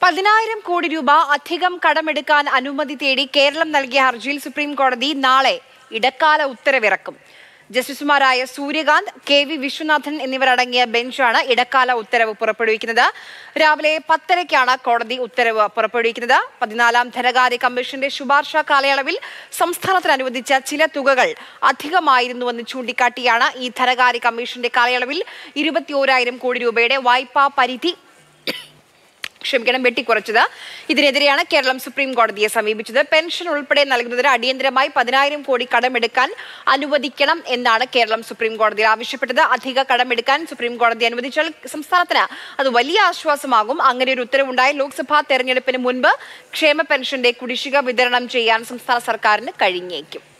പതിനായിരം കോടി രൂപ അധികം കടമെടുക്കാൻ അനുമതി തേടി കേരളം നൽകിയ ഹർജിയിൽ സുപ്രീം കോടതി നാളെ ഇടക്കാല ഉത്തരവിറക്കും ജസ്റ്റിസുമാരായ സൂര്യകാന്ത് കെ വി വിശ്വനാഥൻ എന്നിവരടങ്ങിയ ബെഞ്ചാണ് ഇടക്കാല ഉത്തരവ് പുറപ്പെടുവിക്കുന്നത് രാവിലെ പത്തരയ്ക്കാണ് കോടതി ഉത്തരവ് പുറപ്പെടുവിക്കുന്നത് പതിനാലാം ധനകാര്യ കമ്മീഷന്റെ ശുപാർശ കാലയളവിൽ സംസ്ഥാനത്തിന് അനുവദിച്ച ചില തുകകൾ അധികമായിരുന്നുവെന്ന് ചൂണ്ടിക്കാട്ടിയാണ് ഈ ധനകാര്യ കമ്മീഷന്റെ കാലയളവിൽ ഇരുപത്തിയോരായിരം കോടി രൂപയുടെ വായ്പാ പരിധി ക്ഷമിക്കണം വെട്ടിക്കുറച്ചത് ഇതിനെതിരെയാണ് കേരളം സുപ്രീം കോടതിയെ സമീപിച്ചത് പെൻഷൻ ഉൾപ്പെടെ നൽകുന്നതിന് അടിയന്തരമായി പതിനായിരം കോടി കടമെടുക്കാൻ അനുവദിക്കണം എന്നാണ് കേരളം സുപ്രീം കോടതിയിൽ ആവശ്യപ്പെട്ടത് അധിക കടമെടുക്കാൻ സുപ്രീം കോടതി അനുവദിച്ചാൽ സംസ്ഥാനത്തിന് അത് വലിയ ആശ്വാസമാകും അങ്ങനെ ഒരു ഉത്തരവുണ്ടായ ലോക്സഭാ തെരഞ്ഞെടുപ്പിന് മുൻപ് ക്ഷേമ പെൻഷന്റെ കുടിശ്ശിക വിതരണം ചെയ്യാൻ സംസ്ഥാന സർക്കാരിന് കഴിഞ്ഞേക്കും